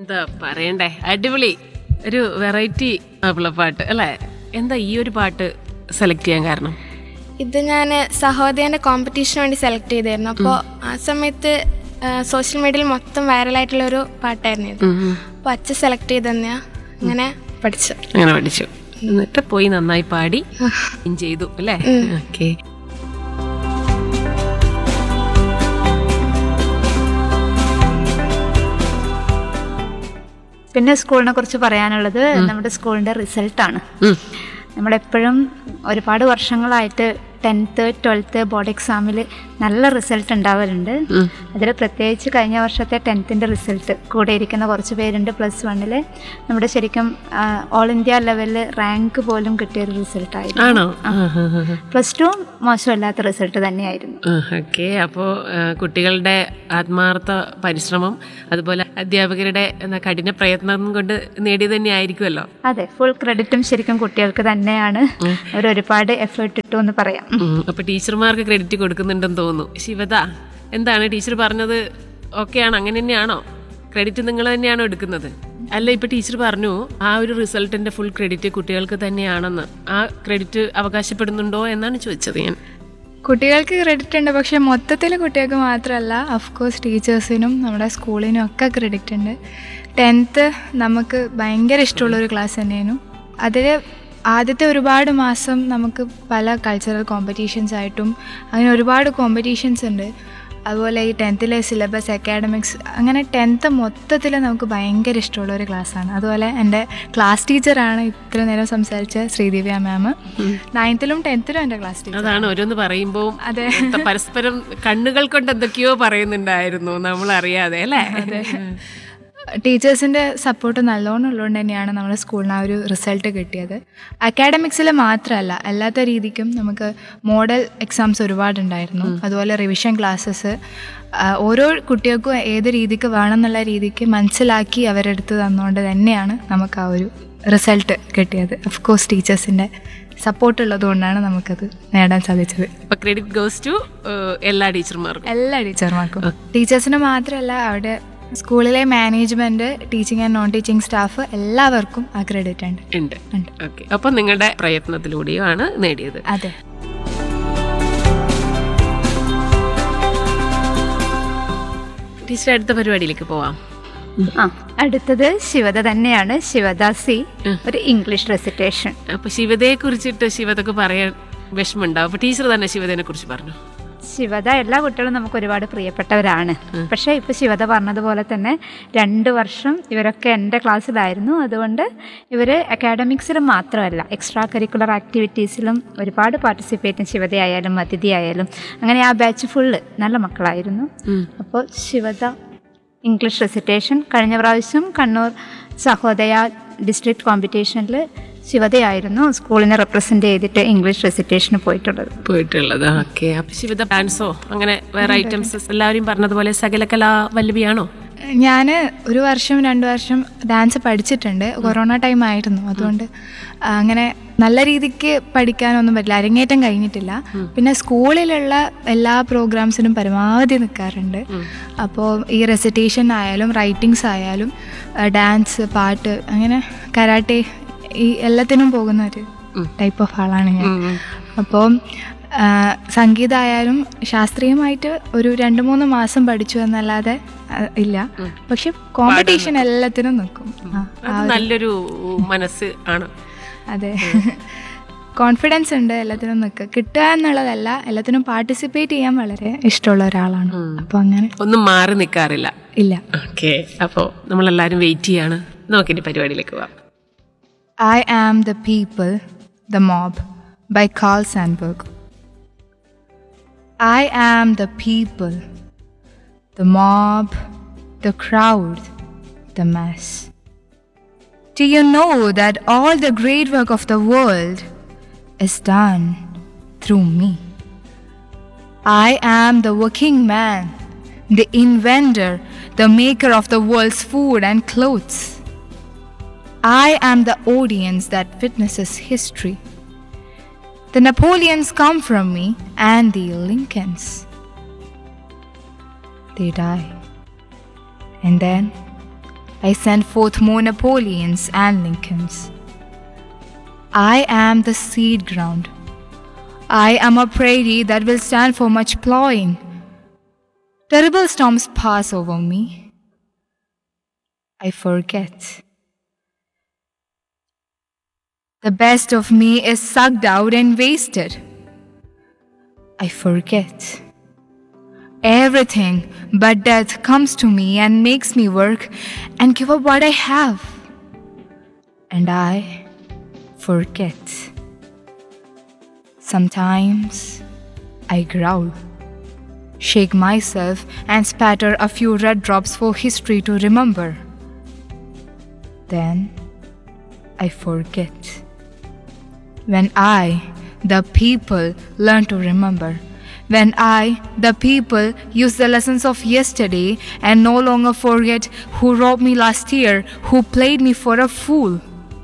എന്താ പറയണ്ടേ അടിപൊളി ഒരു വെറൈറ്റി ആയിട്ടുള്ള പാട്ട് അല്ലേ എന്താ ഈ ഒരു പാട്ട് സെലക്ട് ചെയ്യാൻ കാരണം ഇത് ഞാൻ സഹോദയൻ്റെ കോമ്പറ്റീഷന് വേണ്ടി സെലക്ട് ചെയ്തായിരുന്നു അപ്പോൾ ആ സമയത്ത് സോഷ്യൽ മീഡിയയിൽ മൊത്തം വൈറലായിട്ടുള്ള ഒരു പാട്ടായിരുന്നു ഇത് അപ്പോൾ അച്ഛൻ സെലക്ട് ചെയ്ത് തന്നെയാ അങ്ങനെ പഠിച്ചു അങ്ങനെ പഠിച്ചു എന്നിട്ട് പോയി നന്നായി പാടി ചെയ്തു അല്ലേ ഓക്കെ പിന്നെ സ്കൂളിനെ കുറിച്ച് പറയാനുള്ളത് നമ്മുടെ സ്കൂളിന്റെ റിസൾട്ടാണ് നമ്മളെപ്പോഴും ഒരുപാട് വർഷങ്ങളായിട്ട് ടെൻത്ത് ട്വൽത്ത് ബോർഡ് എക്സാമിൽ നല്ല റിസൾട്ട് ഉണ്ടാവലുണ്ട് അതിൽ പ്രത്യേകിച്ച് കഴിഞ്ഞ വർഷത്തെ ടെൻത്തിൻ്റെ റിസൾട്ട് കൂടെ ഇരിക്കുന്ന കുറച്ച് പേരുണ്ട് പ്ലസ് വണ്ണിൽ നമ്മുടെ ശരിക്കും ഓൾ ഇന്ത്യ ലെവലിൽ റാങ്ക് പോലും കിട്ടിയൊരു റിസൾട്ടായിരുന്നു ആണോ പ്ലസ് ടു മോശമല്ലാത്ത റിസൾട്ട് തന്നെയായിരുന്നു ഓക്കെ അപ്പോൾ കുട്ടികളുടെ ആത്മാർത്ഥ പരിശ്രമം അതുപോലെ അധ്യാപകരുടെ എന്താ കഠിന പ്രയത്നം കൊണ്ട് നേടിയത് തന്നെ ആയിരിക്കുമല്ലോ അതെ ഫുൾ ക്രെഡിറ്റും ശരിക്കും കുട്ടികൾക്ക് തന്നെയാണ് അവർ ഒരുപാട് എഫേർട്ട് ഇട്ടു എന്ന് പറയാം ഉം. അപ്പൊ ടീച്ചർമാർക്ക് ക്രെഡിറ്റ് കൊടുക്കുന്നുണ്ടെന്ന് തോന്നുന്നു ശിവത എന്താണ് ടീച്ചർ പറഞ്ഞത് ഓക്കെയാണോ അങ്ങനെ തന്നെയാണോ ക്രെഡിറ്റ് നിങ്ങൾ തന്നെയാണോ എടുക്കുന്നത് അല്ല ഇപ്പൊ ടീച്ചർ പറഞ്ഞു ആ ഒരു റിസൾട്ടിന്റെ ഫുൾ ക്രെഡിറ്റ് കുട്ടികൾക്ക് തന്നെയാണെന്ന് ആ ക്രെഡിറ്റ് അവകാശപ്പെടുന്നുണ്ടോ എന്നാണ് ചോദിച്ചത് ഞാൻ കുട്ടികൾക്ക് ക്രെഡിറ്റ് ഉണ്ട് പക്ഷേ മൊത്തത്തിൽ കുട്ടികൾക്ക് മാത്രമല്ല അഫ്കോഴ്സ് ടീച്ചേഴ്സിനും നമ്മുടെ സ്കൂളിനും ഒക്കെ ക്രെഡിറ്റ് ഉണ്ട് ടെൻത്ത് നമുക്ക് ഭയങ്കര ഇഷ്ടമുള്ളൊരു ക്ലാസ് തന്നെയായിരുന്നു അതിൽ ആദ്യത്തെ ഒരുപാട് മാസം നമുക്ക് പല കൾച്ചറൽ കോമ്പറ്റീഷൻസ് ആയിട്ടും അങ്ങനെ ഒരുപാട് കോമ്പറ്റീഷൻസ് ഉണ്ട് അതുപോലെ ഈ ടെൻത്തിലെ സിലബസ് അക്കാഡമിക്സ് അങ്ങനെ ടെൻത്ത് മൊത്തത്തിൽ നമുക്ക് ഭയങ്കര ഇഷ്ടമുള്ള ഒരു ക്ലാസ്സാണ് അതുപോലെ എൻ്റെ ക്ലാസ് ടീച്ചറാണ് ഇത്ര നേരം സംസാരിച്ച ശ്രീദിവ്യ മാം നയൻത്തിലും ടെൻത്തിലും എൻ്റെ ക്ലാസ് ടീച്ചർ അതാണ് ഓരോന്ന് പറയുമ്പോൾ അതെ. പരസ്പരം കണ്ണുകൾ കൊണ്ട് എന്തൊക്കെയോ പറയുന്നുണ്ടായിരുന്നു നമ്മൾ അറിയാതെ അല്ലേ ടീച്ചേഴ്സിൻ്റെ സപ്പോർട്ട് നല്ലോണം ഉള്ളതുകൊണ്ട് തന്നെയാണ് നമ്മുടെ സ്കൂളിന് ആ ഒരു റിസൾട്ട് കിട്ടിയത് അക്കാഡമിക്സിൽ മാത്രമല്ല അല്ലാത്ത രീതിക്കും നമുക്ക് മോഡൽ എക്സാംസ് ഒരുപാടുണ്ടായിരുന്നു അതുപോലെ റിവിഷൻ ക്ലാസ്സസ് ഓരോ കുട്ടികൾക്കും ഏത് രീതിക്ക് വേണമെന്നുള്ള രീതിക്ക് മനസ്സിലാക്കി അവരെടുത്ത് തന്നുകൊണ്ട് തന്നെയാണ് നമുക്ക് ആ ഒരു റിസൾട്ട് കിട്ടിയത് ഓഫ് കോഴ്സ് ടീച്ചേഴ്സിൻ്റെ സപ്പോർട്ട് ഉള്ളത് കൊണ്ടാണ് നമുക്കത് നേടാൻ സാധിച്ചത് അപ്പൊ ക്രെഡിറ്റ് ഗോസ് ടു എല്ലാ ടീച്ചർമാർക്കും എല്ലാ ടീച്ചർമാർക്കും ടീച്ചേഴ്സിന് മാത്രമല്ല അവിടെ സ്കൂളിലെ management teaching and non teaching staff എല്ലാവർക്കും ആ ക്രെഡിറ്റ് ഉണ്ട് ഉണ്ട് ഉണ്ട്. ഓക്കെ അപ്പൊ നിങ്ങളുടെ പ്രയത്നത്തിലൂടെയാണ് നേടിയത് അതെ ടീച്ചർ അടുത്ത പരിപാടിയിലേക്ക് പോവാം ആ അടുത്തത് ശിവത തന്നെയാണ് ശിവദ സി ഒരു ഇംഗ്ലീഷ് റെസിറ്റേഷൻ അപ്പൊ ശിവതയെ കുറിച്ചിട്ട് ശിവതക്ക് പറയാൻ വിഷമമുണ്ടാവും അപ്പൊ ടീച്ചർ തന്നെ ശിവതനെ കുറിച്ച് പറഞ്ഞു ശിവത എല്ലാ കുട്ടികളും നമുക്ക് ഒരുപാട് പ്രിയപ്പെട്ടവരാണ് പക്ഷേ ഇപ്പോൾ ശിവത പറഞ്ഞതുപോലെ തന്നെ രണ്ട് വർഷം ഇവരൊക്കെ എൻ്റെ ക്ലാസ്സിലായിരുന്നു അതുകൊണ്ട് ഇവർ അക്കാഡമിക്സിലും മാത്രമല്ല എക്സ്ട്രാ കരിക്കുലർ ആക്ടിവിറ്റീസിലും ഒരുപാട് പാർട്ടിസിപ്പേറ്റ് ചെയ്യും ശിവതയായാലും അതിഥി ആയാലും അങ്ങനെ ആ ബാച്ച് ഫുള്ള് നല്ല മക്കളായിരുന്നു അപ്പോൾ ശിവത ഇംഗ്ലീഷ് റെസിറ്റേഷൻ കഴിഞ്ഞ പ്രാവശ്യം കണ്ണൂർ സഹോദയ ഡിസ്ട്രിക്ട് കോമ്പറ്റീഷനിൽ ശിവതയായിരുന്നു സ്കൂളിനെ റെപ്രസെൻ്റ് ചെയ്തിട്ട് ഇംഗ്ലീഷ് റെസിറ്റേഷന് പോയിട്ടുള്ളത് പോയിട്ടുള്ളത് ഓക്കെ അപ്പൊ ശിവത ഡാൻസോ അങ്ങനെ വേറെ ഐറ്റംസ് എല്ലാവരും പറഞ്ഞതുപോലെ സകലകലാ വല്ലഭിയാണോ ഞാൻ ഒരു വർഷം രണ്ട് വർഷം ഡാൻസ് പഠിച്ചിട്ടുണ്ട് കൊറോണ ടൈം ആയിരുന്നു അതുകൊണ്ട് അങ്ങനെ നല്ല രീതിക്ക് പഠിക്കാനൊന്നും പറ്റില്ല അരങ്ങേറ്റം കഴിഞ്ഞിട്ടില്ല പിന്നെ സ്കൂളിലുള്ള എല്ലാ പ്രോഗ്രാംസിനും പരമാവധി നിൽക്കാറുണ്ട് അപ്പോൾ ഈ റെസിറ്റേഷൻ ആയാലും റൈറ്റിങ്സ് ആയാലും ഡാൻസ് പാട്ട് അങ്ങനെ കരാട്ടെ ഈ എല്ലാത്തിനും പോകുന്ന ഒരു ടൈപ്പ് ഓഫ് ആളാണ് ഞാൻ അപ്പോൾ സംഗീതമായാലും ശാസ്ത്രീയമായിട്ട് ഒരു രണ്ട് മൂന്ന് മാസം പഠിച്ചു എന്നല്ലാതെ ആ, ഇല്ല പക്ഷെ കോമ്പറ്റീഷൻ എല്ലാത്തിനും നിൽക്കും ആ, അത് നല്ലൊരു മനസ്സ് ആണ് അതെ കോൺഫിഡൻസ് ഉണ്ട് എല്ലാത്തിനും നിൽക്കുക കിട്ടുക എന്നുള്ളതല്ല എല്ലാത്തിനും പാർട്ടിസിപ്പേറ്റ് ചെയ്യാൻ വളരെ ഇഷ്ടമുള്ള ഒരാളാണ് അപ്പോൾ അങ്ങനെ ഒന്നും മാറി നിൽക്കാറില്ല ഇല്ല ഓക്കെ അപ്പോ നമ്മളെല്ലാരും വെയിറ്റ് ചെയ്യാണ് നമുക്കിനി പരിപാടിയിലേക്ക് പോവാം I am the people, the mob by Carl Sandburg. I am the people, the mob, the crowd, the mass. Do you know that all the great work of the world is done through me? I am the working man, the inventor, the maker of the world's food and clothes. I am the audience that witnesses history. The Napoleons come from me and the Lincolns. They die. And then I send forth more Napoleons and Lincolns. I am the seed ground. I am a prairie that will stand for much plowing. Terrible storms pass over me. I forget. The best of me is sucked out and wasted. I forget. Everything but death comes to me and makes me work and give up what I have. And I forget. Sometimes I growl, shake myself, and spatter a few red drops for history to remember. Then I forget. When I, the people, learn to remember. When I, the people, use the lessons of yesterday and no longer forget who robbed me last year, who played me for a fool.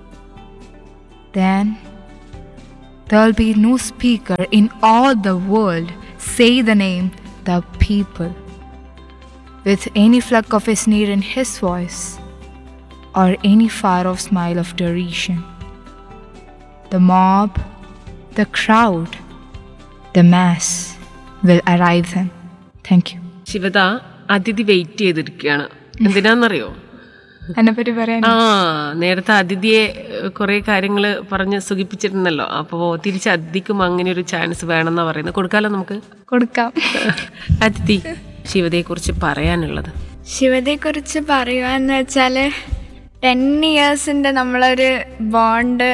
Then there'll be no speaker in all the world say the name the people with any fleck of a sneer in his voice or any far off smile of derision. The mob, the crowd, the mass will arrive then. Thank you. ശിവത അതിഥി wait ചെയ്തിരിക്കുകയാണ് എന്തിനാന്നറിയോ എന്നെപ്പറ്റി പറയാൻ ആ നേരത്തെ അതിഥിയെ കുറെ കാര്യങ്ങൾ പറഞ്ഞ് സുഖിപ്പിച്ചിരുന്നല്ലോ അപ്പോ തിരിച്ച് അതിഥിക്കും അങ്ങനെ ഒരു ചാൻസ് വേണമെന്നാ പറയുന്നത് കൊടുക്കാലോ നമുക്ക് കൊടുക്കാം അതിഥി ശിവതയെ കുറിച്ച് പറയാനുള്ളത് ശിവതയെക്കുറിച്ച് പറയുകയെന്ന് വെച്ചാൽ ടെൻ ഇയേഴ്സിൻ്റെ നമ്മളൊരു ബോണ്ട്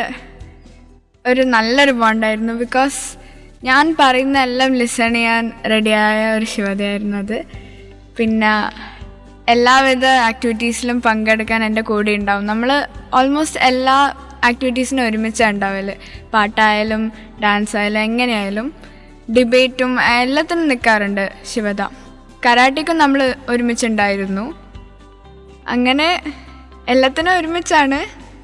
ഒരു നല്ലൊരു ബോണ്ടായിരുന്നു ബിക്കോസ് ഞാൻ പറയുന്ന എല്ലാം ലിസൺ ചെയ്യാൻ റെഡിയായ ഒരു ശിവതയായിരുന്നു അത് പിന്നെ എല്ലാവിധ ആക്ടിവിറ്റീസിലും പങ്കെടുക്കാൻ എൻ്റെ കൂടെ ഉണ്ടാവും നമ്മൾ ഓൾമോസ്റ്റ് എല്ലാ ആക്ടിവിറ്റീസിനും ഒരുമിച്ചാണ് ഉണ്ടാവല് പാട്ടായാലും ഡാൻസ് ആയാലും എങ്ങനെയായാലും ഡിബേറ്റും എല്ലാത്തിനും നിൽക്കാറുണ്ട് ശിവത കരാട്ടിക്കും നമ്മൾ ഒരുമിച്ചുണ്ടായിരുന്നു അങ്ങനെ എല്ലാത്തിനും ഒരുമിച്ചാണ്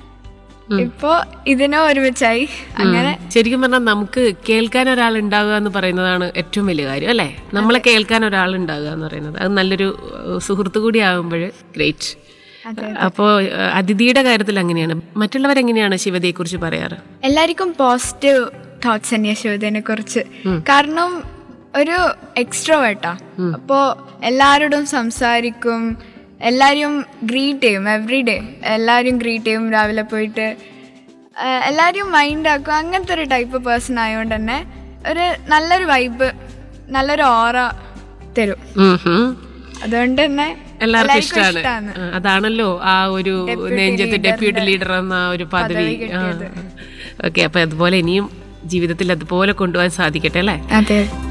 ഇപ്പോ ഇതിനും ഒരുമിച്ചായി അങ്ങനെ ശരിക്കും പറഞ്ഞാൽ നമുക്ക് കേൾക്കാൻ ഒരാൾ ഉണ്ടാകുക എന്ന് പറയുന്നതാണ് ഏറ്റവും വലിയ കാര്യം അല്ലേ നമ്മളെ കേൾക്കാൻ ഒരാൾ ഉണ്ടാകുക എന്ന് പറയുന്നത് അത് നല്ലൊരു ഏഹ്, സുഹൃത്ത് കൂടി ആകുമ്പോൾ ഗ്രേറ്റ് അപ്പോൾ അതിഥിയുടെ കാര്യത്തിൽ അങ്ങനെയാണ് മറ്റുള്ളവരെങ്ങനെയാണ് ശിവതയെ കുറിച്ച് പറയാറ് എല്ലാവർക്കും പോസിറ്റീവ് തോട്ട്സ് തന്നെയാണ് ശിവതേനെ കുറിച്ച് കാരണം ഒരു എക്സ്ട്രോവേർട്ടാ അപ്പോൾ എല്ലാവരോടും സംസാരിക്കും എല്ലാവരും ഗ്രീറ്റ് ചെയ്യും എവറി ഡേ എല്ലാവരും ഗ്രീറ്റ് ചെയ്യും രാവിലെ പോയിട്ട് ആ, എല്ലാവരും മൈൻഡ് ആക്കും അങ്ങനത്തെ ഒരു ടൈപ്പ് പേഴ്സൺ ആയതുകൊണ്ട് തന്നെ ഒരു നല്ലൊരു വൈബ് നല്ലൊരു ഓറ തരും ഉം ഹും. അതുകൊണ്ട് തന്നെ എല്ലാവർക്കും എല്ലാവർക്കും ഇഷ്ടമാണ് ഇഷ്ടാണ്. അതാണല്ലോ ആ ഒരു Deputy നെഞ്ചത്ത് leader ഡെപ്യൂട്ടി ന്റെ ലീഡർ എന്ന ആ ഒരു പദവി പദവി കിട്ടിയത്. ഓക്കെ അപ്പൊ അതുപോലെ ഇനിയും ജീവിതത്തിൽ അതുപോലെ കൊണ്ടുപോകാൻ സാധിക്കട്ടെ അല്ലേ അതെ